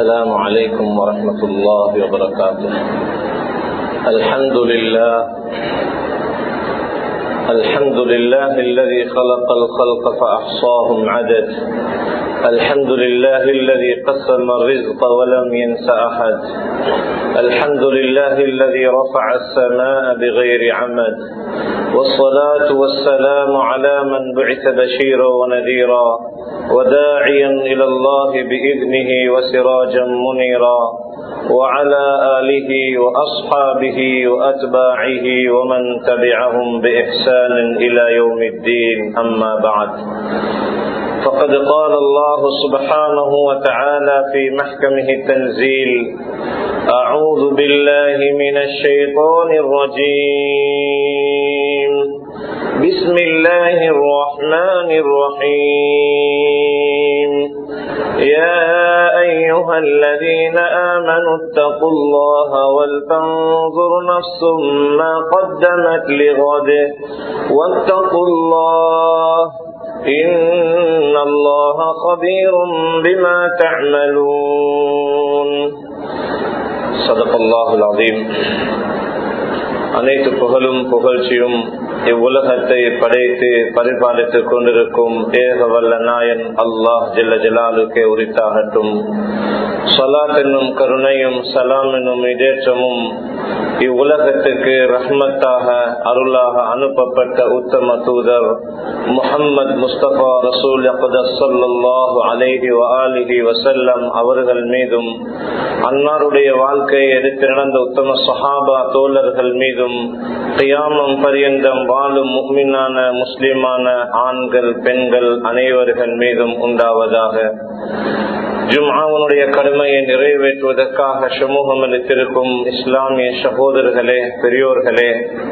السلام عليكم ورحمة الله وبركاته الحمد لله الحمد لله الذي خلق الخلق فأحصاهم عدد الحمد لله الذي قسم الرزق ولم ينس أحد الحمد لله الذي رفع السماء بغير عمد والصلاة والسلام على من بعث بشيرا ونذيرا وداعيا إلى الله بإذنه وسراجا منيرا وعلى آله وأصحابه وأتباعه ومن تبعهم بإحسان إلى يوم الدين أما بعد فقد قال الله سبحانه وتعالى في محكمه التنزيل أعوذ بالله من الشيطان الرجيم بسم الله الرحمن الرحيم يا أيها الذين آمنوا اتقوا الله ولتنظر نفس ما قدمت لغد واتقوا الله إن الله خبير بما تعملون صدق الله العظيم அனைத்து புகழும் புகழ்ச்சியும் இவ்வுலகத்தை படைத்து பரிபாலித்துக் கொண்டிருக்கும் ஏக வல்ல நாயன் அல்லாஹ் ஜெல்ல ஜலாலுக்கே உரித்தாகட்டும் சலாத் என்னும் கருணையும் சலாம் என்னும் இடேற்றமும் இவ்வுலகத்துக்கு ரஹ்மத்தாக அருளாக அனுப்பப்பட்ட உத்தம தூதர் முகம்மது முஸ்தபா ரசூல் சல்லாஹு அலேஹி அலிஹி வசல்லம் அவர்கள் மீதும் அன்னாருடைய வாழ்க்கையை எடுத்து நடந்த உத்தம சஹாபா தோழர்கள் மீதும் கியாமம் பரியந்தம் வாழும் முக்மினான முஸ்லிமான ஆண்கள் பெண்கள் அனைவர்கள் மீதும் உண்டாவதாக ஜும்ஆனுடைய கடமையை நிறைவேற்றுவதற்காக சமூகம் அளித்திருக்கும் இஸ்லாமிய சகோதரர்களே பெரியோர்களே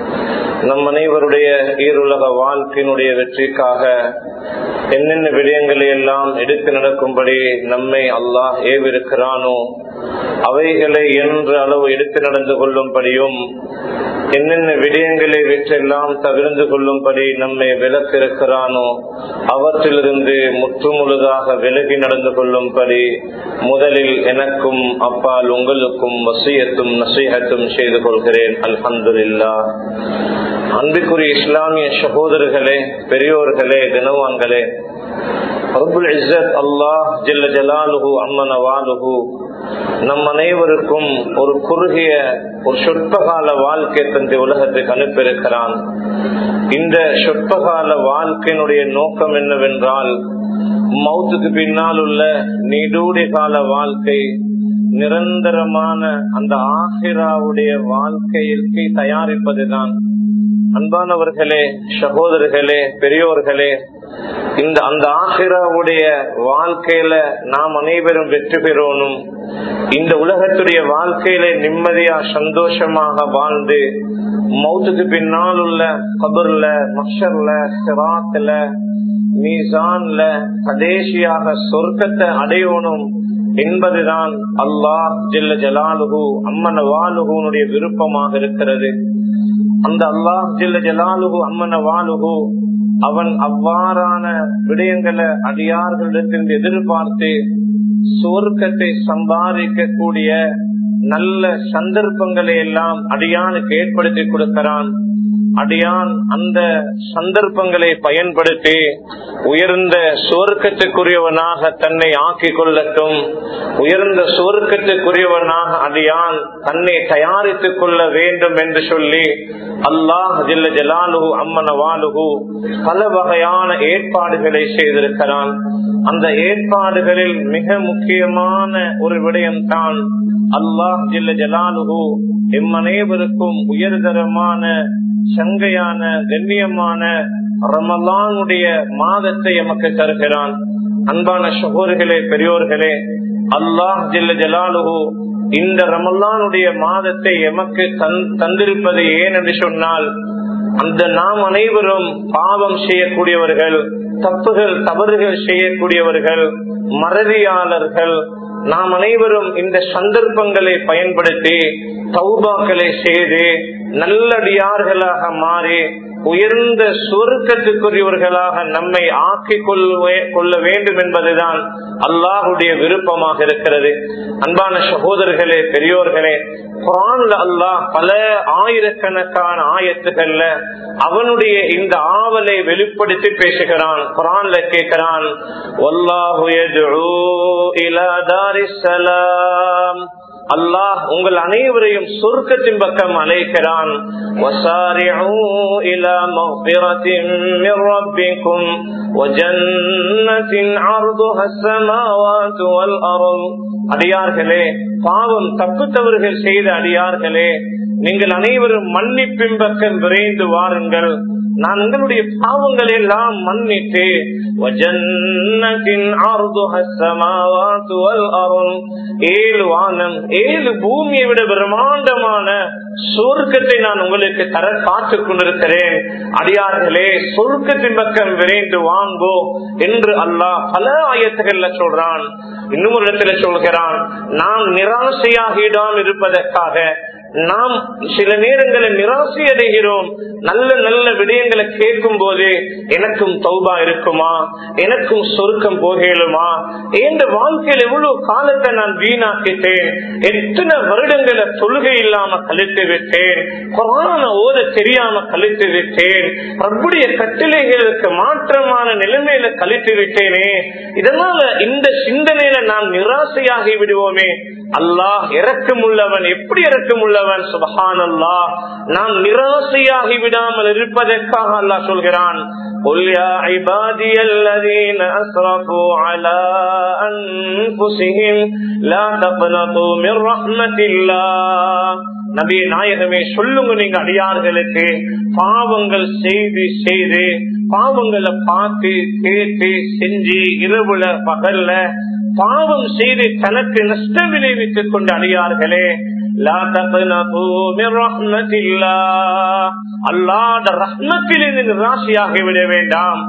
நம் அனைவருடைய ஈருலக வாழ்க்கையினுடைய வெற்றிக்காக என்னென்ன விடயங்களை எல்லாம் எடுத்து நடக்கும்படி நம்மை அல்லாஹ் ஏவிருக்கிறானோ அவைகளை என்ற அளவு எடுத்து நடந்து கொள்ளும்படியும் என்னென்ன விடயங்களை வெற்றெல்லாம் தவிர்ந்து கொள்ளும்படி நம்மை விலக்கிருக்கிறானோ அவற்றிலிருந்து முற்றுமுழுதாக விலகி நடந்து கொள்ளும்படி முதலில் எனக்கும் அப்பால் உங்களுக்கும் வசியத்தும் நசீகத்தும் செய்து கொள்கிறேன் அல்ஹம்துல்லா அன்பிற்குரிய இஸ்லாமிய சகோதரர்களே பெரியோர்களே தினவான்களே ரபுல் இஸ்ஸத் அல்லாஹ் ஜில்ல ஜலாலுஹு அம்மன வாலுஹு நம் அனைவருக்கும் ஒரு குறுகிய ஒரு சொற்பகால வாழ்க்கை தந்தை உலகத்துக்கு அனுப்பியிருக்கிறான் இந்த சொற்பகால வாழ்க்கையினுடைய நோக்கம் என்னவென்றால் மௌத்துக்கு பின்னால் உள்ள நீடூடைய கால வாழ்க்கை நிரந்தரமான அந்த ஆசிராவுடைய வாழ்க்கைக்கு தயாரிப்பதுதான் அன்பானவர்களே சகோதரர்களே பெரியோர்களே இந்த அந்த ஆசிராவுடைய வாழ்க்கையில நாம் அனைவரும் வெற்றி பெறணும் இந்த உலகத்துடைய வாழ்க்கையில நிம்மதியா சந்தோஷமாக வாழ்ந்து மௌத்துக்கு பின்னால் உள்ள கபர்ல மஷர்ல சிராத்துல மீசான்ல கடைசியாக சொர்க்கத்தை அடையணும் என்பதுதான் அல்லாஹ் ஜெல்ல ஜலாலுகு அம்மன வாலுகுனுடைய விருப்பமாக இருக்கிறது அந்த அல்லாஹ் ஜெல்ல ஜலாலுகு அம்மன வாலுகு அவன் அவ்வாறான விடயங்களை அடியார்களிடத்தில் எதிர்பார்த்து சுவர்க்கத்தை சம்பாதிக்கக்கூடிய நல்ல சந்தர்ப்பங்களை எல்லாம் அடியானுக்கு ஏற்படுத்தி கொடுக்கிறான் அடியான் அந்த சந்தர்ப்பங்களை பயன்படுத்தி உயர்ந்த சுவர்க்கத்துக்குரியவனாக தன்னை ஆக்கிக் கொள்ளட்டும் உயர்ந்த சுவர்க்கத்துக்குரியவனாக அடியான் தன்னை தயாரித்துக் கொள்ள வேண்டும் என்று சொல்லி அல்லாஹ் ஜில்ல ஜலாலுகு அம்மன வாலுகு பல வகையான ஏற்பாடுகளை செய்திருக்கிறான் அந்த ஏற்பாடுகளில் மிக முக்கியமான ஒரு விடயம்தான் அல்லாஹ் ஜில்ல ஜலாலுகு எம்மனைவருக்கும் உயர்தரமான சங்கையான கண்ணியமான ரமலானுடைய மாதத்தை எமக்கு தருகிறான் அன்பான சகோதர்களே பெரியோர்களே அல்லாஹ் ஜில்ல ஜலாலுகு இந்த ரமலானுடைய மாதத்தை எமக்கு தந்திருப்பது ஏன் என்று சொன்னால் அந்த நாம் அனைவரும் பாவம் செய்யக்கூடியவர்கள் தப்புகள் தவறுகள் செய்யக்கூடியவர்கள் மறதியாளர்கள் நாம் அனைவரும் இந்த சந்தர்ப்பங்களை பயன்படுத்தி தௌபாக்களை செய்து நல்லடியார்களாக மாறி உயர்ந்த சுருக்கத்துக்குரியவர்களாக நம்மை ஆக்கிக் கொள்ள வேண்டும் என்பதுதான் அல்லாஹுடைய விருப்பமாக இருக்கிறது அன்பான சகோதரர்களே பெரியோர்களே குரான்ல அல்லாஹ் பல ஆயிரக்கணக்கான ஆயத்துகள்ல அவனுடைய இந்த ஆவலை வெளிப்படுத்தி பேசுகிறான் குரான்ல கேட்கிறான் அல்லாஹ் உங்கள் அனைவரையும் சொர்க்கத்தின் பக்கம் அழைக்கிறான் அடியார்களே பாவம் தப்பு தவறுகள் செய்த அடியார்களே நீங்கள் அனைவரும் மன்னிப்பின் பக்கம் விரைந்து வாருங்கள் நான் உங்களுடைய பாவங்களை எல்லாம் மன்னித்து ஏழு வானம் ஏழு பூமியை விட பிரம்மாண்டமான சொர்க்கத்தை நான் உங்களுக்கு தர காத்துக் கொண்டிருக்கிறேன் அடியார்களே சொர்க்கத்தின் பக்கம் விரைந்து வாங்கோ என்று அல்லாஹ் பல ஆயத்துகள்ல சொல்றான் இன்னும் ஒரு இடத்துல சொல்கிறான் நாம் நிராசையாகிடாமல் இருப்பதற்காக நாம் சில நேரங்களில் நிராசை அடைகிறோம் நல்ல நல்ல விடயங்களை கேட்கும் போது எனக்கும் தௌபா இருக்குமா எனக்கும் சொருக்கம் போகலுமா என்ற வாழ்க்கையில் எவ்வளவு காலத்தை நான் வீணாக்கிட்டேன் எத்தனை வருடங்களை தொழுகை இல்லாம கழித்து விட்டேன் கொரோனா ஓத தெரியாம கழித்து விட்டேன் ரப்புடைய கட்டளைகளுக்கு மாற்றமான நிலைமையில கழித்து விட்டேனே இதனால இந்த சிந்தனையில நாம் நிராசையாகி விடுவோமே அல்லாஹ் இறக்கம் உள்ளவன் எப்படி இறக்கம் உள்ளவன் சுபஹான் அல்லாஹ் நாம் நிராசையாகி விடாமல் இருப்பதற்காக அல்லாஹ் சொல்கிறான் قل يا عبادي الذين أسرفوا على أنفسهم لا تقنطوا من رحمة الله நபி நாயகமே சொல்லுங்க நீங்க அடியார்களுக்கு பாவங்கள் செய்து செய்து பாவங்களை பார்த்து கேட்டு செஞ்சு இரவுல பகல்ல பாவம் செய்து தனக்கு நஷ்டம் விளைவித்துக் கொண்டு அடியார்களே அல்லாத ரத்னத்திலிருந்து நிராசையாகி விட வேண்டாம்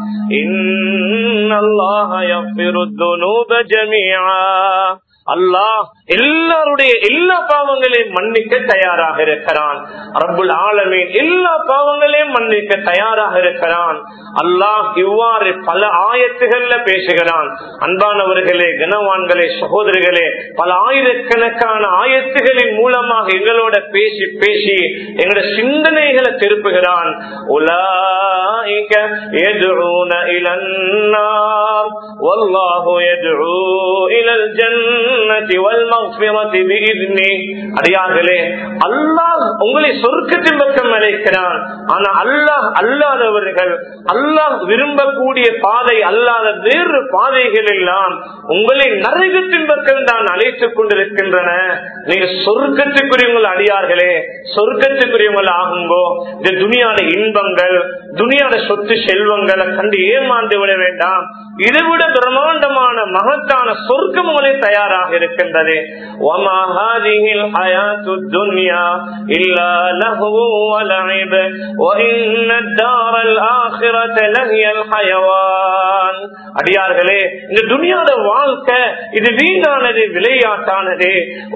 அல்லாஹ் எல்லாருடைய எல்லா பாவங்களையும் மன்னிக்க தயாராக இருக்கிறான் ரப்புல் ஆலமீன் எல்லா பாவங்களையும் மன்னிக்க தயாராக இருக்கிறான் அல்லாஹ் இவ்வாறு பல ஆயத்துகள்ல பேசுகிறான் அன்பானவர்களே கனவான்களே சகோதரிகளே பல ஆயிரக்கணக்கான ஆயத்துகளின் மூலமாக எங்களோட பேசி பேசி எங்களோட சிந்தனைகளை திருப்புகிறான் உலாய்க يدعون إلى النار والله يدعو إلى الجنة والمغفرة بإذنه அடியார்களே அல்லாஹ் உங்களை சொர்க்கத்தின் பக்கம் அழைக்கிறான் ஆனா அல்லாஹ் அல்லாதவர்கள் அல்லாஹ் விரும்பக்கூடிய பாதை அல்லாத வேறு பாதைகள் எல்லாம் உங்களை நரகத்தின் பக்கம் தான் அழைத்துக் கொண்டிருக்கின்றன நீங்க சொர்க்கத்துக்குரியவங்கள் அடியார்களே சொர்க்கத்துக்குரியவங்கள் ஆகும்போ இந்த துணியாட இன்பங்கள் துணியாட சொத்து செல்வங்களை கண்டு ஏமாந்து விட வேண்டாம் இதை விட பிரம்மாண்டமான மகத்தான சொர்க்கம் உங்களை தயாராக இருக்கின்றது அடியார்களே இந்த துணியாட வாழ்க்கை இது வீணானது விளையாட்டானது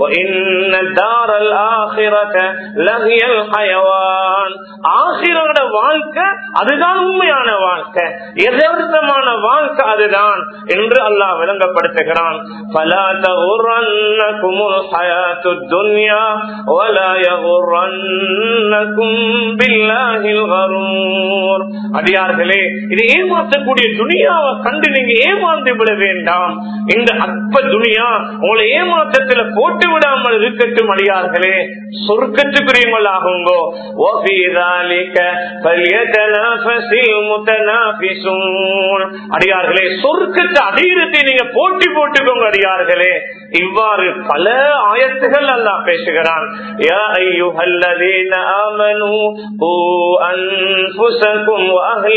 ஆசிரோட வாழ்க்கை அதுதான் உண்மையான வாழ்க்கை எதார்த்தமான வாழ்க்கை அதுதான் என்று அல்லாஹ் விளங்கப்படுத்துகிறான் அடியார்களே இது ஏமாற்றக்கூடிய துணியாவை கண்டு நீங்க ஏமாந்து விட வேண்டாம் இந்த அற்ப துணியா உங்களை ஏமாற்றத்துல போட்டு விடாமல் இருக்கட்டும் அடியார்களே சொர்க்கத்துக்குரியவங்கள் ஆகுங்கோ அடியார்களே சொர்க்கத்தை அடையிறத்தை நீங்க போட்டி போட்டுக்கோங்க அடியார்களே இவ்வாறு பல ஆயத்துகள் அல்லா பேசுகிறான்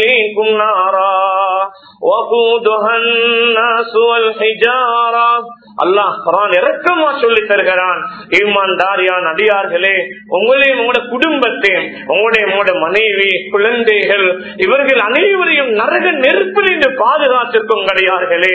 وقودها الناس والحجارة அல்லாஹ் குரான் இறக்கமா சொல்லி தருகிறான் ஈமான்தாரியான் அடியார்களே உங்களையும் உங்களோட குடும்பத்தையும் உங்களுடைய உங்களோட மனைவி குழந்தைகள் இவர்கள் அனைவரையும் நரக நெருப்பில் இன்று பாதுகாத்திருக்கும் கிடையார்களே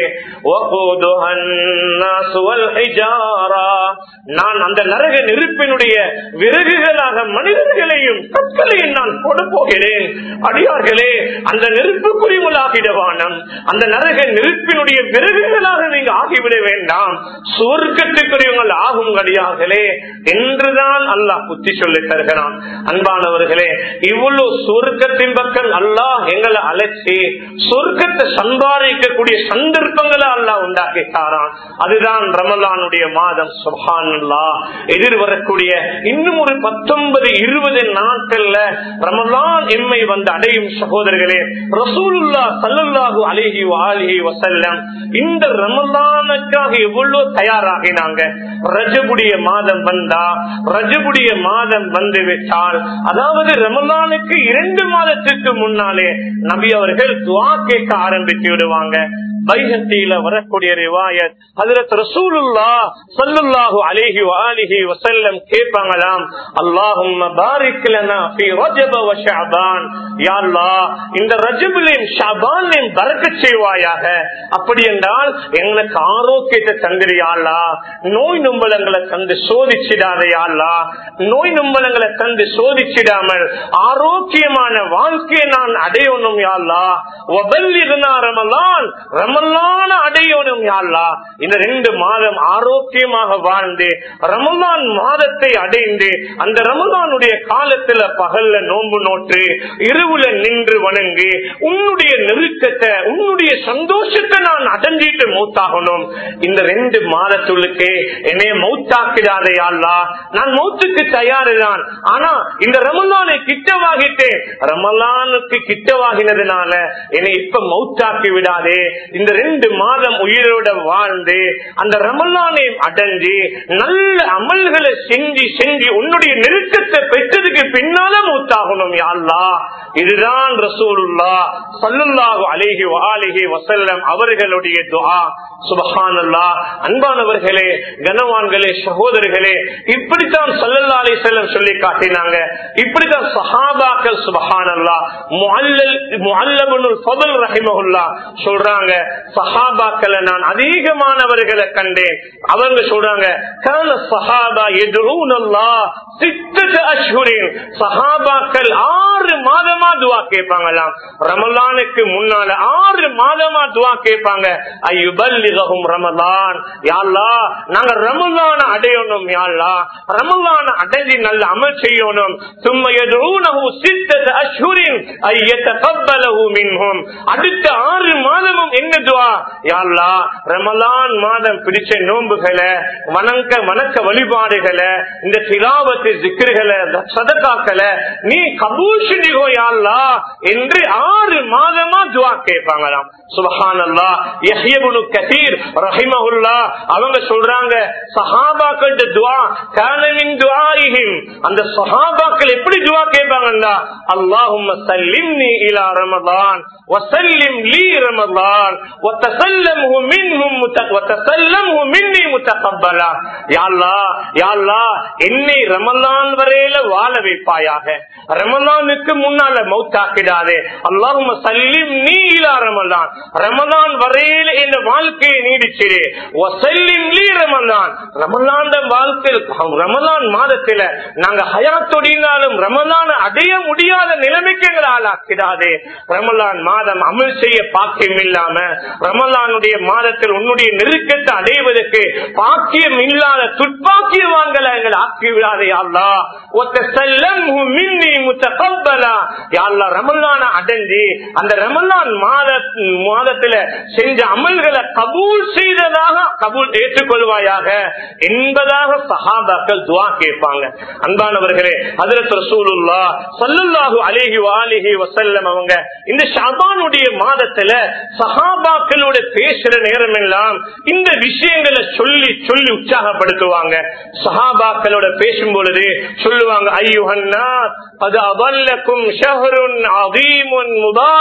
நான் அந்த நரக நெருப்பினுடைய விறகுகளாக மனிதர்களையும் கற்களையும் நான் போட போகிறேன் அடியார்களே அந்த நெருப்புக்குரியவளாகிடவானம் அந்த நரக நெருப்பினுடைய விறகுகளாக நீங்க ஆகிவிட வேண்டாம் சுவர்க்கத்துக்குரியவங்கள் ஆகும் கிடையார்களே என்றுதான் அல்லாஹ் புத்தி சொல்லி தருகிறான் அன்பானவர்களே இவ்வளவு சுருக்கத்தின் பக்கம் அல்லாஹ் எங்களை அழைச்சி சொர்க்கத்தை சம்பாதிக்கக்கூடிய சந்தர்ப்பங்களை அல்லாஹ் உண்டாக்கி தாரான் அதுதான் ரமலானுடைய மாதம் சுபானுல்லா எதிர்வரக்கூடிய இன்னும் ஒரு பத்தொன்பது இருபது நாட்கள்ல ரமலான் எம்மை வந்து அடையும் சகோதரர்களே ரசூலுல்லா சல்லுல்லாஹு அலிஹி வாலிஹி வசல்லம் இந்த ரமலானுக்காக எவ்வளவு தயாராகினாங்க ரஜபுடைய மாதம் வந்தா ரஜபுடைய மாதம் வந்து விட்டால் அதாவது ரமலானுக்கு இரண்டு மாதத்துக்கு முன்னாலே நபி அவர்கள் துவா கேட்க ஆரம்பித்து விடுவாங்க பைஹத்தியில வரக்கூடிய ரிவாயத் ஹஜரத் ரசூலுல்லா ஸல்லல்லாஹு அலைஹி வஆலிஹி வஸல்லம் கேட்பாங்களாம் அல்லாஹும்ம பாரிக் லனா ஃபீ ரஜப வ ஷஅபான் யா அல்லாஹ் இந்த ரஜபிலையும் ஷஅபானிலையும் பரக்கத் செய்வாயாக அப்படி என்றால் எங்களுக்கு ஆரோக்கியத்தை தந்திரியா அல்லாஹ் நோய் நும்பலங்களை தந்து சோதிச்சிடாதையா அல்லாஹ் நோய் நும்பலங்களை தந்து சோதிச்சிடாமல் ஆரோக்கியமான வாழ்க்கையை நான் அடையணும் யா அல்லாஹ் வபல்லிக்னா ரமலான் ரமலான அடையணும் யாழ்லா இந்த ரெண்டு மாதம் ஆரோக்கியமாக வாழ்ந்து ரமலான் மாதத்தை அடைந்து அந்த ரமலானுடைய காலத்துல பகல்ல நோன்பு நோற்று இருவுல நின்று வணங்கி உன்னுடைய நெருக்கத்தை உன்னுடைய சந்தோஷத்தை நான் அடைஞ்சிட்டு மௌத்தாகணும் இந்த ரெண்டு மாதத்துள்ளுக்கு என்னைய மௌத்தாக்கிடாதே யாழ்லா நான் மௌத்துக்கு தயாருதான் ஆனா இந்த ரமலானை கிட்டவாகிட்டேன் ரமலானுக்கு கிட்டவாகினதுனால என்னை இப்ப மௌத்தாக்கி விடாதே இந்த ரெண்டு மாதம் உயிரோட வாழ்ந்து அந்த ரமலானை அடைஞ்சு நல்ல அமல்களை செஞ்சு செஞ்சு உன்னுடைய நெருக்கத்தை பெற்றதுக்கு பின்னால மூத்தாகணும் யாழ்லா இதுதான் ரசூலுல்லா சல்லுல்லாஹு அலிஹி வாலிஹி வசல்லம் அவர்களுடைய துஆ சுபஹானல்லா அன்பானவர்களே கனவான்களே சகோதரர்களே இப்படித்தான் சல்லல்லா அலி செல்லம் சொல்லி காட்டினாங்க இப்படித்தான் சஹாபாக்கள் சுபஹானல்லா முஅல்லல் முஅல்லபுல் ஃபضل ரஹிமஹுல்லா சொல்றாங்க சஹாபாக்களை நான் அதிகமானவர்களை கண்டேன் அவங்க சொல்றாங்க கான சஹாபா எதுனல்லா சித்தத்து அஷ்ஹுரின் சஹாபாக்கள் ஆறு மாதமா துவா கேட்பாங்களாம் ரமலானுக்கு முன்னால ஆறு மாதமா துவா கேட்பாங்க ஐயுபல்லிகஹும் ரமலான் யாழ்லா நாங்க ரமலான அடையணும் யாழ்லா ரமலான அடைஞ்சி நல்ல அமல் செய்யணும் சும்மா எதுனஹு சித்தத்து அஷ்ஹுரின் ஐயத்தகப்பலஹு மின்ஹும் அடுத்த ஆறு மாதமும் என்ன துவா யாழ்லா ரமலான் மாதம் பிடிச்ச நோன்புகளை வணங்க வணக்க வழிபாடுகளை இந்த திலாவத்து சிக்கர்களை சதக்காக்களை நீ கபூல் செஞ்சுகோ யாழ்லா என்று ஆறு மாதமா துவா கேட்பாங்களாம் சுபஹானல்லா யஹ்யபுனு கதீர் ரஹிமஹுல்லா அவங்க சொல்றாங்க சஹாபாக்கள் துவா கானமின் துஆஇஹிம் அந்த சஹாபாக்கள் எப்படி துவா கேட்பாங்கன்னா அல்லாஹும்ம சல்லிம்னி இலா ரமலான் وسلم لي رمضان وتسلمه منهم وتسلمه مني متقبلا يا الله يا الله என்னை ரமலான் வரையில வாழ வைப்பாயாக ரமலானுக்கு முன்னால மௌத்தாக்கிடாதே அல்லாஹும் சல்லிம் நீ இலா ரமலான் ரமலான் வரையில என் வாழ்க்கையை நீடிச்சிரு வசல்லிம் லீ ரமலான் ரமலான் வாழ்க்கையில் ரமலான் மாதத்துல நாங்க ஹயாத்தொடினாலும் ரமலான அடைய முடியாத நிலைமைக்கு எங்களை ஆளாக்கிடாதே ரமலான் மாதம் அமல் செய்ய பாக்கியம் இல்லாம ரமலானுடைய மாதத்தில் உன்னுடைய நெருக்கத்தை அடைவதற்கு பாக்கியம் இல்லாத துப்பாக்கியவான்களை எங்களை ஆக்கி விடாதே அல்லா ஒத்த செல்லம் மின்னி முத்தகப்பலா யாழ்லா ரமலான அடைஞ்சி அந்த ரமலான் மாத மாதத்துல செஞ்ச அமல்களை கபூல் செய்ததாக கபூல் ஏற்றுக்கொள்வாயாக என்பதாக சஹாபாக்கள் துவா கேட்பாங்க அன்பானவர்களே அதிரத் ரசூலுல்லா சல்லுல்லாஹு அலிஹி வாலிஹி வசல்லம் அவங்க இந்த ஷபானுடைய மாதத்துல சஹாபாக்களோட பேசுற நேரம் எல்லாம் இந்த விஷயங்களை சொல்லி சொல்லி உற்சாகப்படுத்துவாங்க சஹாபாக்களோட பேசும் பொழுது சொல்லுவாங்க ஐயுஹன்னா அது அவல்லக்கும் ஷஹருன் அதீமுன் முபாரக்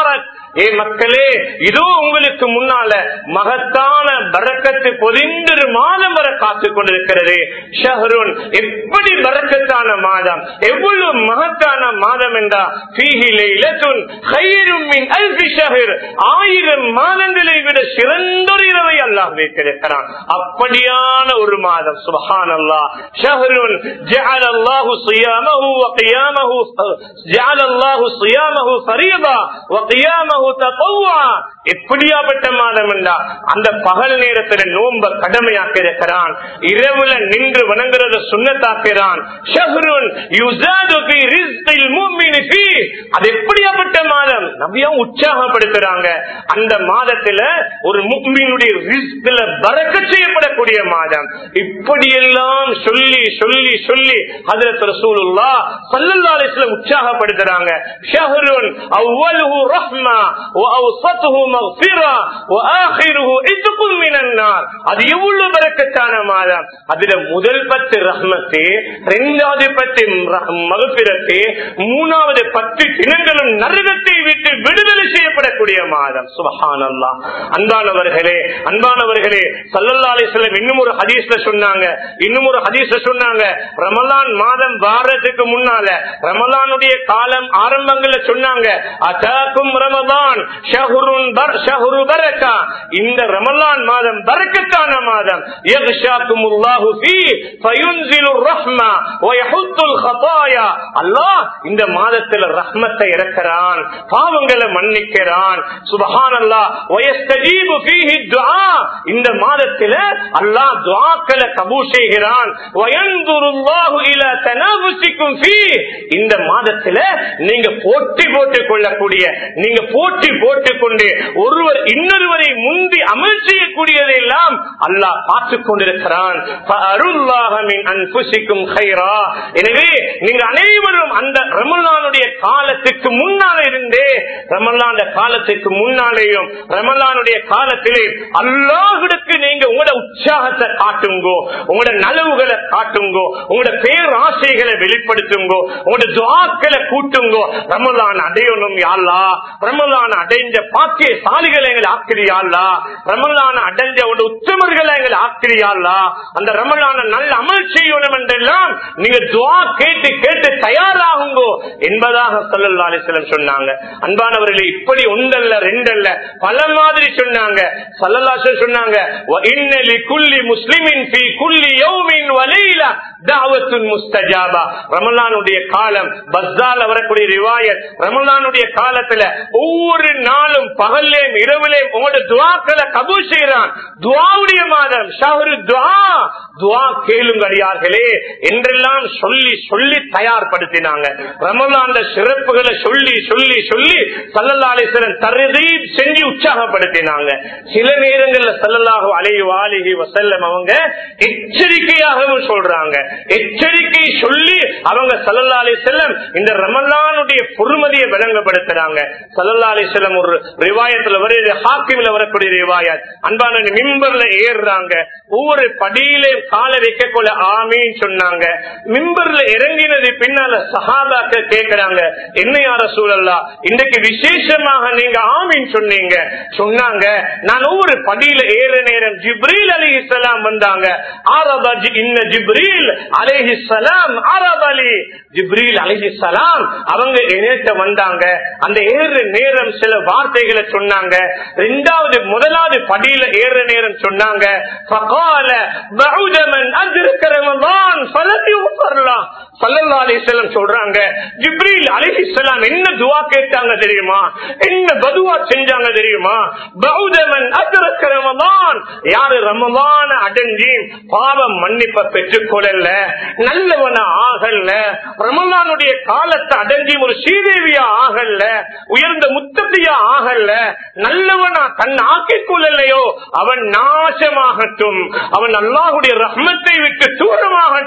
ஏ மக்களே இதோ உங்களுக்கு முன்னால மகத்தான பறக்கத்து பொதிந்தொரு மாதம் வர காத்துக் கொண்டிருக்கிறது ஷஹருன் எப்படி பறக்கத்தான மாதம் எவ்வளவு மகத்தான மாதம் என்றா ஃபீஹிலே இலத்துன் கைரும் மின் அல்ஃபி ஷஹர் ஆயிரம் மாதங்களை விட சிறந்தொரு இரவை அல்லாஹ் வைத்திருக்கிறான் அப்படியான ஒரு மாதம் சுபஹான் அல்லாஹ் ஷஹருன் ஜஅல அல்லாஹு صيامه وقيامه جعل الله صيامه فريضا وقيامه تطوعا எப்படியாப்பட்ட மாதம் என்றா அந்த பகல் நேரத்துல நோம்ப கடமையாக்க இருக்கிறான் இரவுல நின்று வணங்குறத சுண்ணத்தாக்கிறான் ஷஹ்ருன் யுஸாது ஃபீ ரிஸ்கில் முஃமினி ஃபீ அது எப்படியாப்பட்ட மாதம் நபியா உற்சாகப்படுத்துறாங்க அந்த மாதத்துல ஒரு முக்மீனுடைய ரிஸ்க்ல பறக்க செய்யப்படக்கூடிய மாதம் இப்படியெல்லாம் சொல்லி சொல்லி சொல்லி ஹஜரத் ரசூலுல்லாஹ் ஸல்லல்லாஹு அலைஹி வஸல்லம் உற்சாகப்படுத்துறாங்க ஷஹ்ருன் அவ்வலுஹு ரஹ்மா வ அவ்ஸத்துஹு மக்ஃபிரா வ ஆখিরুহு இத்குன் மினன் நார் அது எவ்வளவு பரக்கத்தான மாதம் அதுல முதல் பத்து ரஹ்மத்து இரண்டாவது பத்து மகபிரத்து மூணாவது பத்து தினங்களும் நரகத்தை விட்டு விடுதலை செய்யப்படக்கூடிய மாதம் சுபஹானல்லாஹ் அன்பானவர்களே அன்பானவர்களே சல்லல்லாஹு அலைஹி வஸல்லம் இன்னும் ஒரு ஹதீஸ்ல சொன்னாங்க இன்னும் ஒரு ஹதீஸ்ல சொன்னாங்க ரமலான் மாதம் வாரத்துக்கு முன்னால ரமலானுடைய காலம் ஆரம்பங்கள்ல சொன்னாங்க அதாக்கும் ரமதான் ஷஹ்ருன் பர் ஷஹ்ரு பரக்கா இந்த ரமலான் மாதம் பரக்கத்தான மாதம் யக்ஷாக்குமுல்லாஹு ஃபீ ஃபயுன்சிலு ரஹ்மா வ யஹுத்துல் ஹதாயா அல்லாஹ் இந்த மாதத்துல ரஹ்மத்தை இறக்குறான் பாவங்களை மன்னிக்கிறான் சுபஹானல்லாஹ் வ யஸ்தஜீபு ஃபீஹி துஆ இந்த மாதத்துல அல்லாஹ் துஆக்களை கபூல் செய்கிறான் வ யன்துருல்லாஹு இலா தனாபுசிக்கும் ஃபீ இந்த மாதத்துல நீங்க போட்டி போட்டுக் கொள்ளக்கூடிய நீங்க போட்டி போட்டுக் கொண்டு ஒருவர் இன்னொருவரை முந்தி அமல் செய்யக்கூடியதெல்லாம் அல்லாஹ் பார்த்துக் கொண்டிருக்கிறான் فَأَرُوا مِنْ أَنفُسِكُمْ خَيْرًا. எனவே நீங்க அனைவரும் அந்த ரமலானுடைய காலத்துக்கு முன்னால இருந்தே ரமலான காலத்துக்கு முன்னாலேயும் ரமலானுடைய காலத்திலே அல்லாஹுக்கு நீங்க உங்களோட உற்சாகத்தை காட்டுங்கோ உங்களோட நலவுகளை காட்டுங்கோ உங்களோட பேராசைகளை வெளிப்படுத்துங்கோ உங்களோட துவாக்களை கூட்டுங்கோ ரமலான் அடையணும் யாழ்லா ரமலான் அடைஞ்ச பாக்கிய சாலிகளை எங்களை ஆக்கிரியாள்லா ரமலான அடைஞ்ச ஒரு உத்தமர்களை எங்களை ஆக்கிரியாள்லா அந்த ரமலான நல்ல அமல் செய்யணும் என்றெல்லாம் நீங்க துவா கேட்டு கேட்டு தயாராகுங்கோ என்பதாக சல்லல்லா அலிஸ்லம் சொன்னாங்க அன்பானவர்களே இப்படி ஒன்றல்ல ரெண்டல்ல பல மாதிரி சொன்னாங்க சல்லல்லாசன் சொன்னாங்க "வ இன்ன லிகுல்லி முஸ்லிமின் ஃபீ குல்லி யௌமின் வ லைலா தஅவத்துன் முஸ்தஜாபா." ரமலானுடைய காலம் பஸ்ஸால வரக்கூடிய ரிவாயத் ரமலானுடைய காலத்துல ஒவ்வொரு நாளும் பகல்லேயும் இரவிலேயும் உங்களோட துவாக்களை கபூல் செய்யறான் துவாவுடைய மாதம் ஷஹரு துவா துவா கேளுங்க அடியார்களே என்றெல்லாம் சொல்லி சொல்லி தயார்படுத்தினாங்க ரமலான் சிறப்புகளை சொல்லி சொல்லி சொல்லி சல்லல்லாசன் தருதீப் செஞ்சு உற்சாகப்படுத்தினாங்க சில நேரங்கள்ல சல்லல்லாஹு அலைஹி வாலிஹி வசல்லம் அவங்க எச்சரிக்கையாகவும் சொல்றாங்க எச்சரிக்கை சொல்லி அவங்க சல்லல்லா அலி செல்லம் இந்த ரமலானுடைய பொறுமதியை விளங்கப்படுத்துறாங்க சல்லல்லா அலி செல்லம் ஒரு ரிவாயத்துல வருது ஹாக்கிமில வரக்கூடிய ரிவாயத் அன்பான மிம்பர்ல ஏறுறாங்க ஒவ்வொரு படியிலே கால வைக்க கொள்ள ஆமின்னு சொன்னாங்க மிம்பர்ல இறங்கினது பின்னால சஹாபாக்க கேட்கிறாங்க என்ன யார சூழல்லா இன்னைக்கு விசேஷமாக நீங்க ஆமின்னு சொன்னீங்க சொன்னாங்க நான் ஒவ்வொரு படியில ஏற நேரம் ஜிப்ரீல் அலி இஸ்லாம் வந்தாங்க ஆரபாஜி இன்ன ஜிப்ரீல் அலேஹி சலாம் ஆரப் அலி ஜிப்ரீல் அலஹி சலாம் அவங்க இணைத்த வந்தாங்க அந்த ஏற நேரம் சில வார்த்தைகளை சொன்னாங்க ரெண்டாவது முதலாவது படியில ஏற நேரம் சொன்னாங்க فقال بعد من أدرك رمضان فلم يغفر له சல்லல்லா அலிசல்லம் சொல்றாங்க ஜிப்ரீல் அலிஹிஸ்லாம் என்ன துவா கேட்டாங்க தெரியுமா என்ன பதுவா செஞ்சாங்க தெரியுமா பௌதமன் அதற்கு ரமதான் யாரு ரமதான அடைஞ்சி பாவம் மன்னிப்ப பெற்றுக் கொள்ளல நல்லவன ஆகல ரமலானுடைய காலத்தை அடைஞ்சி ஒரு ஸ்ரீதேவியா ஆகல உயர்ந்த முத்தத்தையா ஆகல நல்லவனா தன் ஆக்கிக் கொள்ளலையோ அவன் நாசமாகட்டும் அவன் அல்லாஹுடைய ரஹ்மத்தை விட்டு தூரமாகட்டும்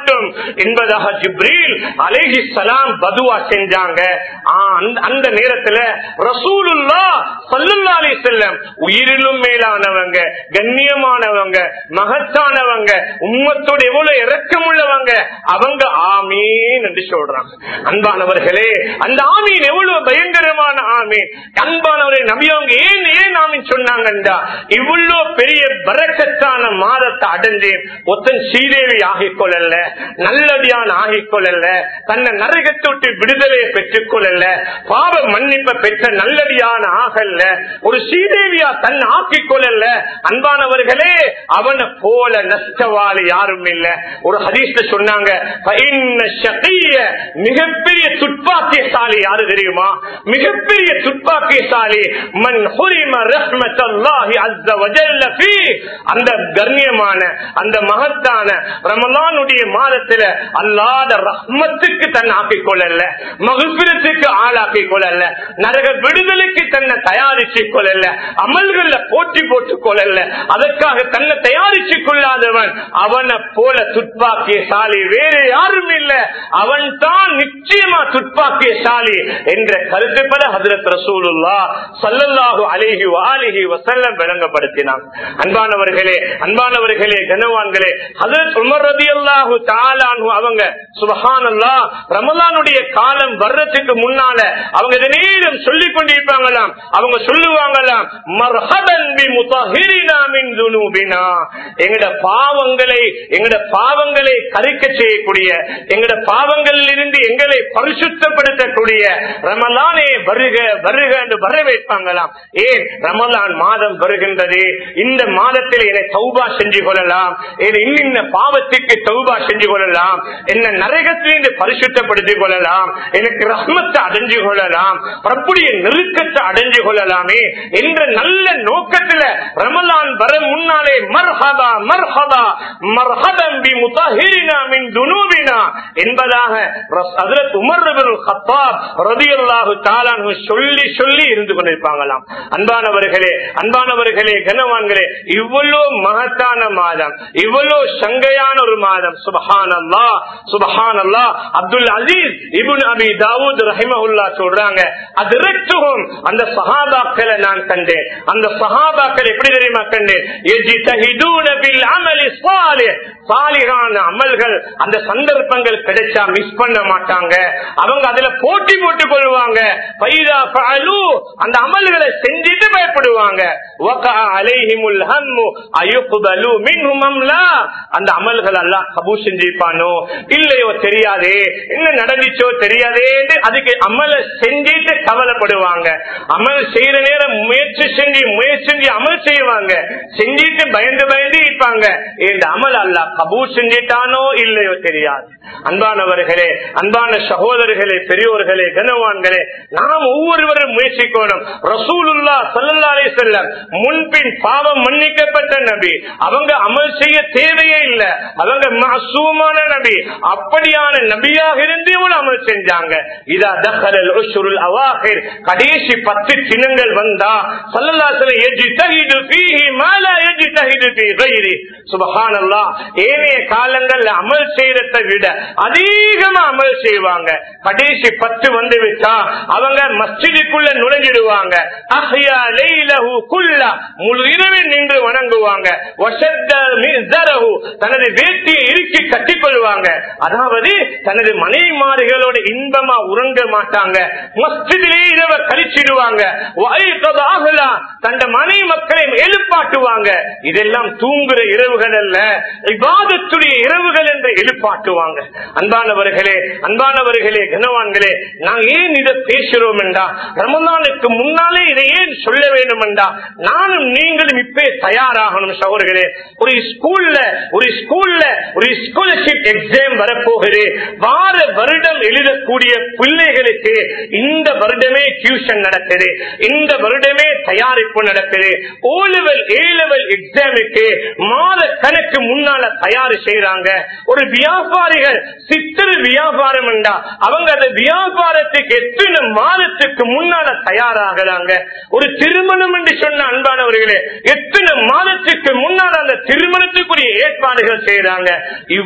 என்பதாக ஜிப்ரீல் அலேஹி சலாம் பதுவா செஞ்சாங்க ஆ, அந்த- அந்த நேரத்துல ரசூலுல்லா சல்லுல்லா அலி செல்லம் உயிரிலும் மேலானவங்க கண்ணியமானவங்க மகத்தானவங்க உம்மத்தோட எவ்வளவு இறக்கமுள்ளவங்க அவங்க ஆமீன் என்று சொல்றாங்க அன்பானவர்களே அந்த ஆமீன் எவ்வளவு பயங்கரமான ஆமீன் அன்பானவரை நபி அவங்க ஏன் ஏன் ஆமீன் சொன்னாங்கன்றா இவ்வளவு பெரிய பரக்கத்தான மாதத்தை அடைஞ்சு ஒத்தன் ஸ்ரீதேவி ஆகிக் கொள்ளல நல்லடியான் ஆகிக் கொள்ளல தன்னை நரகத்தை விட்டு விடுதலையை பெற்றுக் கொள்ளல பாவ மன்னிப்பை பெற்ற நல்லடியான ஆகல்ல ஒரு ஸ்ரீதேவியா தன் ஆக்கிக் கொள்ளல அன்பானவர்களே அவனை போல நஷ்டவாளி யாரும் இல்ல ஒரு ஹதீஸ்ல சொன்னாங்க "ஃபஇன்ன ஷகிய்ய", மிகப்பெரிய துப்பாக்கியசாலி யாரு தெரியுமா மிகப்பெரிய துப்பாக்கியசாலி மன் ஹுரிம ரஹ்மத்தல்லாஹி அஸ்ஸ வஜல்ல ஃபீ அந்த கண்ணியமான அந்த மகத்தான ரமலானுடைய மாதத்துல அல்லாத ரஹ்மத்துக்கு தன்னை ஆக்கிக் கொள்ளல மகிழ்ச்சிக்கு ஆளாக்கிக் கொள்ளல நரக விடுதலைக்கு தன்னை தயாரிச்சுக் கொள்ளல அமல்கள்ல போட்டி போட்டுக் கொள்ளல அதற்காக தன்னை தயாரிச்சுக் கொள்ளாதவன் அவனை போல துப்பாக்கியசாலி வேறு யாரும் இல்ல அவன் தான் நிச்சயமா துப்பாக்கியசாலி என்ற கருத்து பல ஹதரத் ரசூலுல்லா சல்லல்லாஹு அலைஹி வாலிஹி வசல்லம் விளங்கப்படுத்தினான் அன்பானவர்களே அன்பானவர்களே கனவான்களே ஹதரத் உமர் ரதியல்லாஹு தஆலாஹு அவங்க சுபஹானல்லாஹ் ரமலானுடைய காலம் வர்றதுக்கு முன்னால அவங்க இதை நேரம் சொல்லிக் கொண்டிருப்பாங்களாம் அவங்க சொல்லுவாங்களாம் மர்ஹபன் பி முத்தஹிரினா மின் துனூபினா எங்கட பாவங்களை எங்கட பாவங்களை கரிக்க செய்யக்கூடிய எங்கட பாவங்களில் இருந்து எங்களை பரிசுத்தப்படுத்தக்கூடிய ரமலானே வருக வருக என்று வரவேற்பாங்களாம் ஏன் ரமலான் மாதம் வருகின்றது இந்த மாதத்தில் என்னை தௌபா செஞ்சு கொள்ளலாம் என்னை இன்னின்ன பாவத்துக்கு தௌபா செஞ்சு கொள்ளலாம் என்ன நரகத்திலிருந்து பரிசுத்தப்படுத்திக் கொள்ளலாம் எனக்கு ரஹ்மத்தை அடைஞ்சு கொள்ளலாம் பிரப்புடைய நெருக்கத்தை அடைஞ்சு கொள்ளலாமே என்ற நல்ல நோக்கத்துல ரமலான் வர முன்னாலே மர்ஹபா மர்ஹபா மர்ஹபம் பி முத்தஹிரினா மின் துனூபினா என்பதாக ரஸ்- ஹஜ்ரத் உமர் இப்னுல் கத்தாப் ரலியல்லாஹு தஆலா அன்ஹு சொல்லி சொல்லி இருந்து கொண்டிருப்பாங்களாம் அன்பானவர்களே அன்பானவர்களே கனவான்களே இவ்வளவு மகத்தான மாதம் இவ்வளவு சங்கையான ஒரு மாதம் சுபஹானல்லா சுபஹானல்லா அப்துல் அசீஸ் இப்னு அபி தாவூத் ரஹிமஹுல்லா சொல்றாங்க அதிரட்டுகும் அந்த சஹாபாக்களை நான் கண்டேன் அந்த சஹாபாக்கள் எப்படி தெரியுமா கண்டேன் يجتهدون بالعمل الصالح சாலிகான அமல்கள் அந்த சந்தர்ப்பங்கள் கிடைச்சா மிஸ் பண்ண மாட்டாங்க அவங்க அதுல போட்டி போட்டுக் கொள்வாங்க பைதா ஃபஅலு, அந்த அமல்களை செஞ்சுட்டு பயப்படுவாங்க வகா அலைஹிமுல் ஹம்மு அயுக்பலு மின்ஹும் அம் லா. அந்த அமல்கள் எல்லாம் கபூ செஞ்சிருப்பானோ இல்லையோ தெரியாதே என்ன நடந்துச்சோ தெரியாதே அதுக்கு அமலை செஞ்சுட்டு கவலைப்படுவாங்க அமல் செய்யற நேரம் முயற்சி செஞ்சு முயற்சி செஞ்சு அமல் செய்வாங்க செஞ்சுட்டு பயந்து பயந்து இருப்பாங்க இந்த அமல் அல்ல கபூர் செஞ்சிட்டானோ இல்லையோ தெரியாது அன்பானவர்களே அன்பான சகோதரர்களே பெரியோர்களே கனவான்களே நாம் ஒவ்வொருவரும் முயற்சிக்கணும் ரசூலுல்லா சல்லல்லா அலைஹி வஸல்லம் முன்பின் பாவம் மன்னிக்கப்பட்ட நபி அவங்க அமல் செய்ய தேவையே இல்லை அவங்க மாசூமான நபி அப்படியான நபியாக இருந்து இவ்வளவு அமல் செஞ்சாங்க இதா தஹலல் உஷ்ருல் அவாஹிர் கடைசி பத்து தினங்கள் வந்தா சல்லல்லா அலைஹி யஜ்தஹிது ஃபீஹி மா லா யஜ்தஹிது ஃபீ கைரி சுப்ஹானல்லாஹ் ஏனைய காலங்கள்ல அமல் செய்யறதை விட அதிகமா அமல் செய்வாங்க கடைசி பத்து வந்து விட்டா அவங்க மஸ்ஜிதுக்குள்ள நுழைஞ்சிடுவாங்க அஹ்யா லைலஹு குல்லா முழு இரவில் நின்று வணங்குவாங்க வஷத்த மிஸ்தரஹு தனது வேட்டியை இறுக்கி கட்டிக்கொள்வாங்க அதாவது தனது மனைவிமார்களோட இன்பமா உறங்க மாட்டாங்க மஸ்ஜிதிலே இரவை கழிச்சிடுவாங்க வயக்கத ஆகலா தந்த மனைவி மக்களை எழுப்பாட்டுவாங்க இதெல்லாம் தூங்குற இரவுகள் அல்ல இபாதத்துடைய இரவுகள் என்று எழுப்பாட்டுவாங்க அன்பானவர்களே அன்பானவர்களே கனவான்களே நாங்க ஏன் இதை பேசுறோம் என்றா ரமலானுக்கு முன்னாலே இதை ஏன் சொல்ல வேண்டும் என்றா நானும் நீங்களும் இப்பே தயாராகணும் சகோதரர்களே ஒரு ஸ்கூல்ல ஒரு ஸ்கூல்ல ஒரு ஸ்காலர்ஷிப் எக்ஸாம் வரப்போகுது வார வருடம் எழுதக்கூடிய பிள்ளைகளுக்கு இந்த வருடமே டியூஷன் நடக்குது இந்த வருடமே தயாரிப்பு நடக்குது ஓ லெவல் ஏ லெவல் எக்ஸாமுக்கு மாத கணக்கு முன்னால தயார் செய்யறாங்க ஒரு வியாபாரிகள் சித்திர வியாபாரம் என்றா அவங்க அந்த வியாபாரத்துக்கு எத்தனை மாதத்துக்கு முன்னால தயாராகிறாங்க ஒரு திருமணம் என்று சொன்ன அன்பானவர்களே எத்தனை மாதத்துக்கு முன்னால அந்த திருமணத்துக்குரிய ஏற்பாடுகள் செய்யறாங்க இவ்வளவு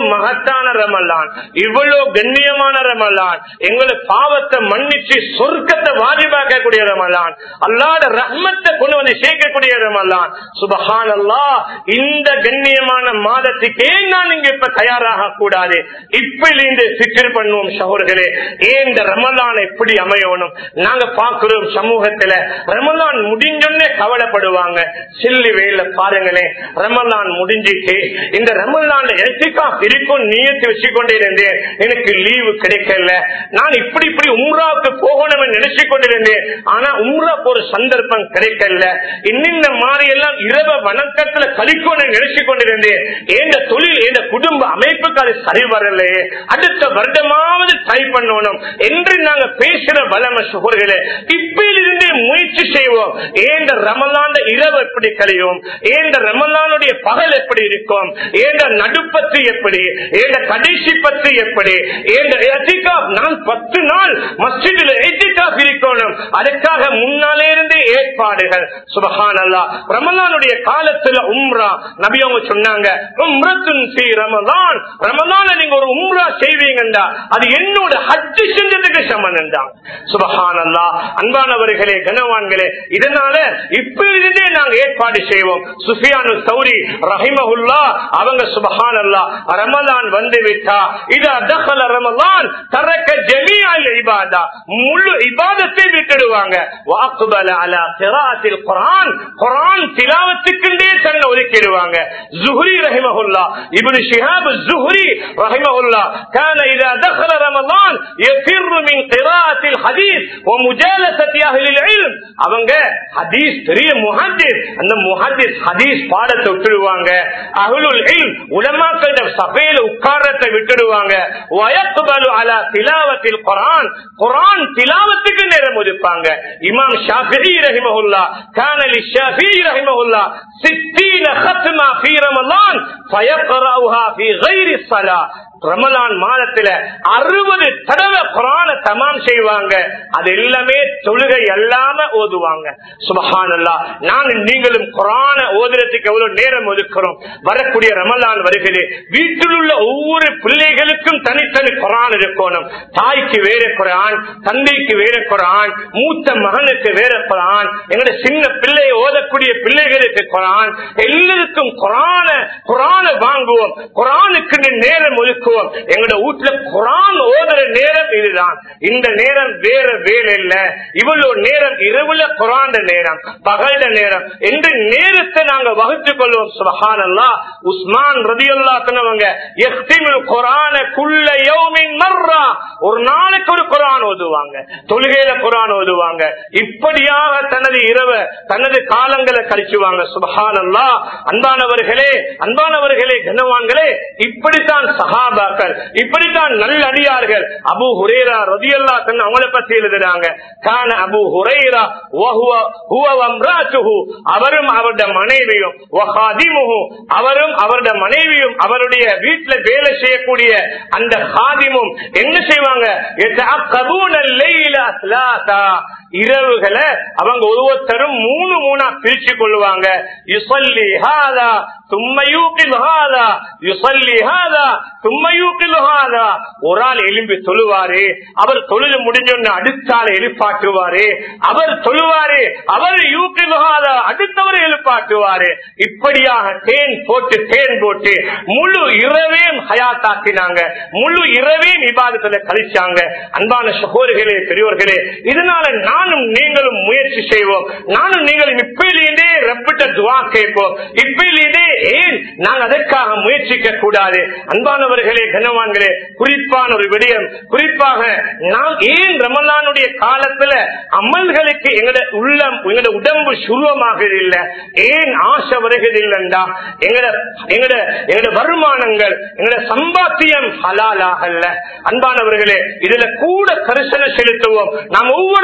மகத்தான ரமலான் இவ்வளவு கண்ணியமான ரமலான் எங்களை பாவத்தை மன்னிச்சு சொர்க்கத்தை வாஜிபாக்கக்கூடிய ரமலான் அல்லாட ரஹ்மத்தை கொண்டு வந்து சேர்க்கக்கூடிய ரமலான் சுபஹான் அல்லா இந்த கண்ணியமான மாதத்துக்கே நான் இங்க இப்ப தயாராக கூடாது இப்பிலிருந்து சிக்கல் பண்ணுவோம் சகோதரர்களே ஏன் இந்த ரமலான் எப்படி அமையணும் நாங்க பாக்குறோம் சமூகத்துல ரமலான் முடிஞ்சோன்னே கவலைப்படுவாங்க சில்லி வெயில பாருங்களேன் ரமலான் முடிஞ்சிட்டு இந்த ரமலான் எத்திக்கா இருக்கும் நீயத்து வச்சுக்கொண்டே இருந்தேன் எனக்கு லீவு கிடைக்கல நான் இப்படி இப்படி உம்ராவுக்கு போகணும்னு நினைச்சு கொண்டிருந்தேன் ஆனா உம்ராக்கு ஒரு சந்தர்ப்பம் கிடைக்கல இன்னின்ன மாதிரி எல்லாம் இரவ வணக்கத்துல கழிக்கணும்னு நினைச்சு கொண்டிருந்தேன் எந்த தொழில் எந்த குடும்ப அமைப்புக்கு அது சரி வரலையே அடுத்த வருடமாவது ட்ரை பண்ணணும் என்று நாங்க பேசுற வளம சுகர்களே இப்பிலிருந்தே முயற்சி செய்வோம் ஏந்த ரமலாண்ட இரவு எப்படி கழியும் ஏந்த ரமலானுடைய பகல் எப்படி இருக்கும் ஏந்த நடுப்பத்து எப்படி ஏந்த கடைசி பத்து எப்படி ஏந்த எத்திகாப் நான் பத்து நாள் மஸ்ஜிதில் எத்திகாப் இருக்கணும் அதுக்காக முன்னாலே இருந்தே ஏற்பாடுகள் சுபஹான் அல்லா ரமலானுடைய காலத்துல உம்ரா நபி அவங்க சொன்னாங்க உம்ரத்துன் ஃபீ ரமலான் ரமலான நீங்க ஒரு உம்ரா செய்வீங்கண்டா அது என்னோட ஹஜ்ஜு செஞ்சதுக்கு சமன் தான் சுபஹான் அல்லா அன்பானவர்களே கனவான்களே இதனால இப்ப இருந்தே நாங்க ஏற்பாடு செய்வோம் சுஃபியானு சௌரி ரஹிமஹுல்லா அவங்க சுபஹான் அல்லா ரமலான் வந்து விட்டா இது அதகல ரமலான் தரக்க ஜமீஅல் இபாதா முழு இபாதத்தை விட்டுடுவாங்க வாக்குபல அலா கிராத்தில் குரான் குரான் திலாவத்துக்குண்டே தன்னை ஒதுக்கிடுவாங்க ஜுஹ்ரி ரஹிமஹுல்லா இப்னு ஷிஹாப் ஜுஹ்ரி ரஹிமஹுல்லா كان اذا دخل رمضان يفر من قراءه الحديث ومجالسه اهل العلم அவங்க ஹதீஸ் பெரிய முஹத்திஸ் அந்த முஹத்திஸ் ஹதீஸ் பாடத்தை விட்டுடுவாங்க அஹ்லுல் இல்ம் உலமாக்கள சபையில உட்காரத்தை விட்டுடுவாங்க வயக்பலு அலா திலாவத்தில் குர்ஆன் குர்ஆன் திலாவத்துக்கு நேரம் ஒதுப்பாங்க இமாம் ஷாஃபிஈ ரஹிமஹுல்லா كان للشافعي رحمه الله 60 ختمه في رمضان فيقرأها في غير الصلاه ரமலான் மாதத்துல அறுபது தடவை குரான தமாம் செய்வாங்க அது எல்லாமே தொழுகை அல்லாம ஓதுவாங்க சுபஹானல்லா நான் நீங்களும் குரான ஓதுறதுக்கு எவ்வளவு நேரம் ஒதுக்கிறோம் வரக்கூடிய ரமலான் வருகிறது வீட்டில் உள்ள ஒவ்வொரு பிள்ளைகளுக்கும் தனித்தனி குரான் இருக்கணும் தாய்க்கு வேற குரான் தந்தைக்கு வேற குரான் மூத்த மகனுக்கு வேற குரான் எங்களுடைய சின்ன பிள்ளையை ஓதக்கூடிய பிள்ளைகளுக்கு குரான் எல்லாருக்கும் குரான குரான வாங்குவோம் குரானுக்கு நேரம் ஒதுக்குவோம் எங்களோட வீட்டுல குரான் ஓதுற நேரம் இதுதான் இந்த நேரம் வேற வேலை இல்ல இவ்வளவு நேரம் இரவுல குரான் நேரம் பகல்ட நேரம் எந்த நேரத்தை நாங்க வகுத்துக் கொள்வோம் சுபஹானல்லா உஸ்மான் ரதியுல்லா சொன்னவங்க எஹ்திமில் குரான குள்ள யௌமின் மர்ரா ஒரு நாளைக்கு ஒரு குரான் ஓதுவாங்க தொழுகையில குரான் ஓதுவாங்க இப்படியாக தனது இரவு தனது காலங்களை கழிச்சுவாங்க சுபஹானல்லா அன்பானவர்களே அன்பானவர்களே கனவான்களே இப்படித்தான் சஹாபாக்கள் இப்படித்தான் நல்ல அடியார்கள் அபு ஹுரேரா ரதியல்லா தன் அவங்களை பத்தி எழுதுறாங்க கான அபு ஹுரேரா அவரும் அவருடைய மனைவியும் அவரும் அவருடைய மனைவியும் அவருடைய வீட்டுல வேலை செய்யக்கூடிய அந்த ஹாதிமும் என்ன செய்வாங்க இரவுகளை அவங்க ஒவ்வொருத்தரும் மூணு மூணா பிரிச்சு கொள்ளுவாங்க யுசல்லி ஹாதா தும்மையூக்கில் ஹாதா யுசல்லி ஹாதா தும்மையூக்கில் ஹாதா ஒரு ஆள் எலும்பி தொழுவாரு அவர் தொழுது முடிஞ்சோன்னு அடுத்த ஆள் எழுப்பாட்டுவாரு அவர் தொழுவாரு அவர் யூக்கில் ஹாதா அடுத்தவர் எழுப்பாட்டுவாரு இப்படியாக தேன் போட்டு தேன் போட்டு முழு இரவையும் ஹயாத்தாக்கினாங்க முழு இரவையும் விவாதத்துல கழிச்சாங்க அன்பான சகோதரிகளே பெரியோர்களே இதனால நானும் நீங்களும் முயற்சி செய்வோம் நானும் நீங்களும் இப்பிலிருந்தே ரப்பிட்ட துவா கேட்போம் இப்பிலிருந்தே ஏன் நாங்கள் அதற்காக முயற்சிக்க கூடாது அன்பானவர்களே கனவான்களே குறிப்பான ஒரு விடயம் குறிப்பாக நாம் ஏன் ரமலானுடைய காலத்துல அமல்களுக்கு எங்கட உள்ளம் எங்கட உடம்பு சுருவமாக இல்லை ஏன் ஆசை வருகிறது இல்லைண்டா எங்கட எங்கட எங்கட வருமானங்கள் எங்கட சம்பாத்தியம் ஹலாலாகல்ல அன்பானவர்களே இதுல கூட கரிசனை செலுத்துவோம் நாம் ஒவ்வொருவரும் முயற்சி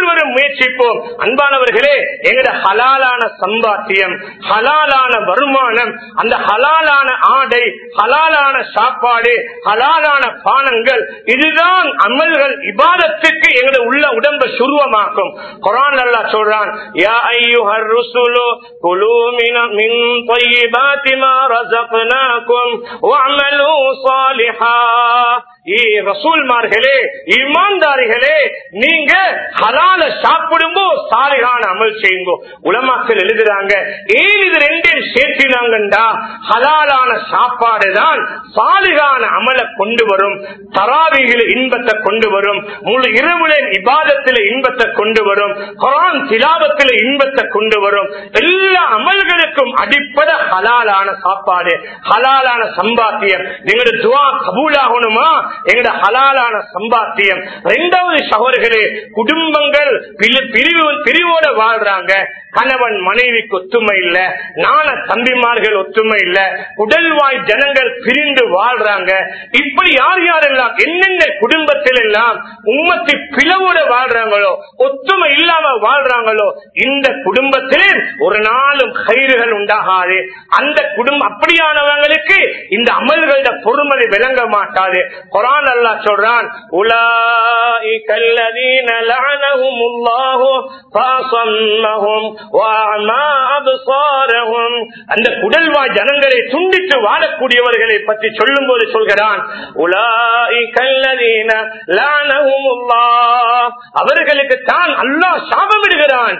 முயற்சிப்போம் அன்பானவர்களே எங்கட ஹலாலான சம்பாத்தியம் ஹலாலான வருமானம் அந்த ஹலாலான ஆடை ஹலாலான சாப்பாடு ஹலாலான பானங்கள் இதுதான் அமல்கள் இபாதத்துக்கு எங்கட உள்ள உடம்ப சுருவமாக்கும் குரான் அல்லா சொல்றான் யா ஐயுஹர் ருசுலு குலு மின மின் طيبات ما رزقناكم واعملوا صالحا ரசூல்மார்களே இமான்தாரிகளே நீங்க ஹலால சாப்பிடும்போ சாலிகான அமல் செய்யுங்கோ உலமாக்கள் எழுதுறாங்க ஏன் இது ரெண்டையும் சேர்த்தினாங்கண்டா ஹலாலான சாப்பாடு தான் சாலிகான அமலை கொண்டு வரும் தராவிகளை இன்பத்தை கொண்டு வரும் முழு இரவுல இபாதத்தில இன்பத்தை கொண்டு வரும் குரான் திலாபத்தில இன்பத்தை கொண்டு வரும் எல்லா அமல்களுக்கும் அடிப்படை ஹலாலான சாப்பாடு ஹலாலான சம்பாத்தியம் எங்களுடைய துவா கபூலாகணுமா எங்கட ஹலாலான சம்பாத்தியம் இரண்டாவது சகோதரர்களே குடும்பங்கள் பிரிவு பிரிவோட வாழ்றாங்க கணவன் மனைவிக்கு ஒத்துமை இல்ல நான தம்பிமார்கள் ஒத்துமை இல்ல உடல்வாய் ஜனங்கள் பிரிந்து வாழ்றாங்க இப்படி யார் யாரெல்லாம் என்னென்ன குடும்பத்தில் எல்லாம் உம்மத்தை பிளவோட வாழ்றாங்களோ ஒத்துமை இல்லாம வாழ்றாங்களோ இந்த குடும்பத்திலே ஒரு நாளும் கயிறுகள் உண்டாகாது அந்த குடும்பம் அப்படியானவங்களுக்கு இந்த அமல்களோட பொறுமதி விளங்க மாட்டாது குரான் அல்லா சொல்றான் அந்த குடல்வா ஜனங்களை துண்டித்து வாழக்கூடியவர்களை பற்றி சொல்லும் போது சொல்கிறான் அவர்களுக்கு தான் அல்லாஹ் சாபமிடுகிறான்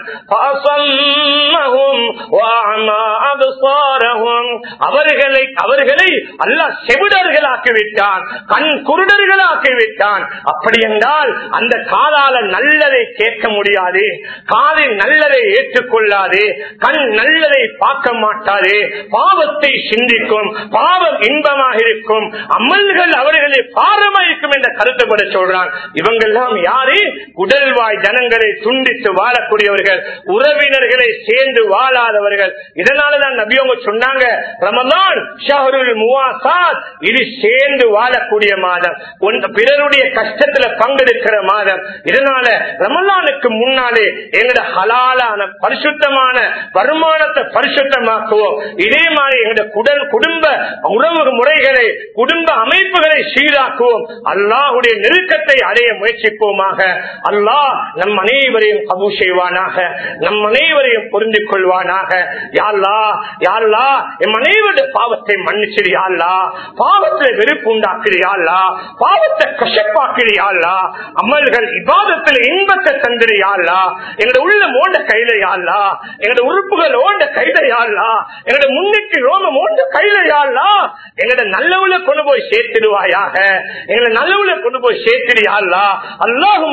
அவர்களை அவர்களை அல்லாஹ் செவிடர்களாக்கி விட்டான் கண் குருடர்களாக்கி விட்டான் அப்படி என்றால் அந்த காதால நல்லதை கேட்க முடியாது காதில் நல்லதை ஏற்றுக்கொள்ளாது கண் நல்லதை பார்க்க மாட்டாது பாவத்தை சிந்திக்கும் பாவம் இன்பமாக இருக்கும் அமல்கள் அவர்களை பாரமா இருக்கும் என்ற கருத்துப்பட சொல்றான் இவங்கெல்லாம் யாரு உடல்வாய் ஜனங்களை துண்டித்து வாழக்கூடியவர்கள் உறவினர்களை சேர்ந்து வாழாதவர்கள் இதனாலதான் நபியவங்க சொன்னாங்க ரமதான் ஷஹருல் முவாசாத் இது சேர்ந்து வாழக்கூடிய மாதம் பிறருடைய கஷ்டத்துல பங்கெடுக்கிற மாதம் இதனால ரமலானுக்கு முன்னாலே எங்கட ஹலாலான பரிசுத்தமான வருமானத்தை பரிசுத்தமாக்குவோம் இதே மாதிரி எங்கட குடல் குடும்ப உறவு முறைகளை குடும்ப அமைப்புகளை சீராக்குவோம் அல்லாஹுடைய நெருக்கத்தை அடைய முயற்சிப்போமாக அல்லாஹ் நம் அனைவரையும் கபு செய்வானாக நம் அனைவரையும் புரிந்து கொள்வானாக யாழ்லா யாழ்லா எம் அனைவருடைய பாவத்தை மன்னிச்சிடு யாழ்லா பாவத்தை வெறுப்பு உண்டாக்குது யாழ்லா பாவத்தை கஷப்பாக்குது யாழ்லா அமல்கள் இபாதத்தில் இன்பத்தை தந்துடு யாழ்லா எங்களோட உள்ள மோண்ட கையில யாழ்லா எங்களோட உறுப்புகள் ஓண்ட கையில யாழ்லா எங்களோட முன்னிட்டு ரோமம் ஓண்ட கையில யாழ்லா எங்களோட நல்லவுல கொண்டு போய் சேர்த்திடுவாயாக எங்களை நல்லவுல கொண்டு போய் சேர்த்திடு யாழ்லா அல்லாஹும்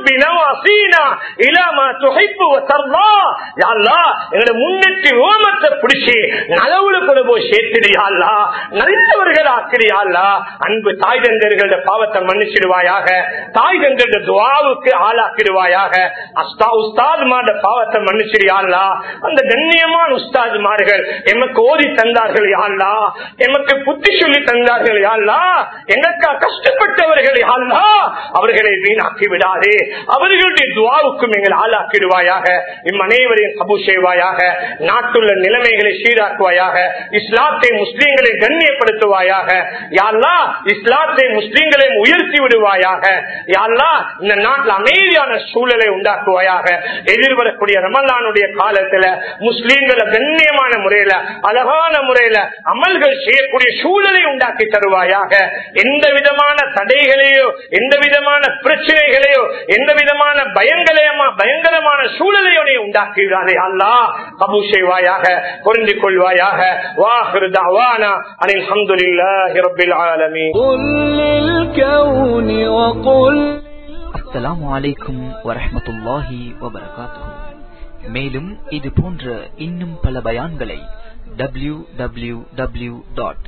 முன்னிட்டு ஓமத்தை பிடிச்சி நலவுல கொண்டு போய் சேர்த்திடியாள்லா நல்லவர்கள் ஆக்கிரியாள்லா அன்பு தாய் தந்தர்கள பாவத்தை மன்னிச்சிடுவாயாக தாய் தந்தர்கள் துவாவுக்கு ஆளாக்கிடுவாயாக அஸ்தா உஸ்தாது மாட பாவத்தை மன்னிச்சிடியாள்லா அந்த கண்ணியமான உஸ்தாதுமார்கள் எமக்கு ஓதி தந்தார்கள் யாழ்லா எமக்கு புத்தி சொல்லி தந்தார்கள் யாழ்லா எங்களுக்கா கஷ்டப்பட்டவர்கள் யாழ்லா அவர்களை வீணாக்கி விடாதே அவர்களுடைய துவாவுக்கும் எங்கள் ஆளாக்கிடுவாயாக இம் அனைவரையும் கபு செய்வாயாக நாட்டுள்ள நிலைமைகளை சீராக்குவாயாக இஸ்லாத்தை முஸ்லீம்களை கண்ணியப்படுத்துவாயாக யாழ்லா இஸ்லாத்தை முஸ்லீம்களை உயர்த்தி விடுவாயாக யாழ்லா இந்த நாட்டில் அமைதியான சூழலை உண்டாக்குவாயாக எதிர்வரக்கூடிய ரமலானுடைய காலத்துல முஸ்லீம்களை கண்ணியமான முறையில அழகான முறையில அமல்கள் செய்யக்கூடிய சூழலை உண்டாக்கி தருவாயாக எந்த விதமான தடைகளையோ எந்த விதமான பிரச்சனைகளையோ எந்த விதமான பயங்கரமா பயங்கரமான சூழலையோ நீ உண்டாக்குகிறாரே அல்லா கபு செய்வாயாக புரிந்து கொள்வாயாக வாஹிரு தாவானா அனில் அஹமதுல்லாஹி ரப்பில் ஆலமீன் قل للكون وقل அஸ்ஸலாமு அலைக்கும் வரஹ்மத்துல்லாஹி வபரகாத்துஹு மேலும் இது போன்ற இன்னும் பல பயான்களை W W W dot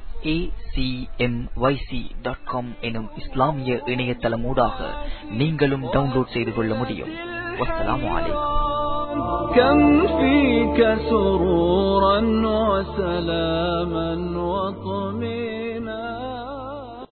dot com எனும் இஸ்லாமிய இணையதளமூடாக நீங்களும் டவுன்லோட் செய்து கொள்ள முடியும் வஸ்ஸலாமு அலைக்கும் كم فيك سرورا وسلاما وطمئنا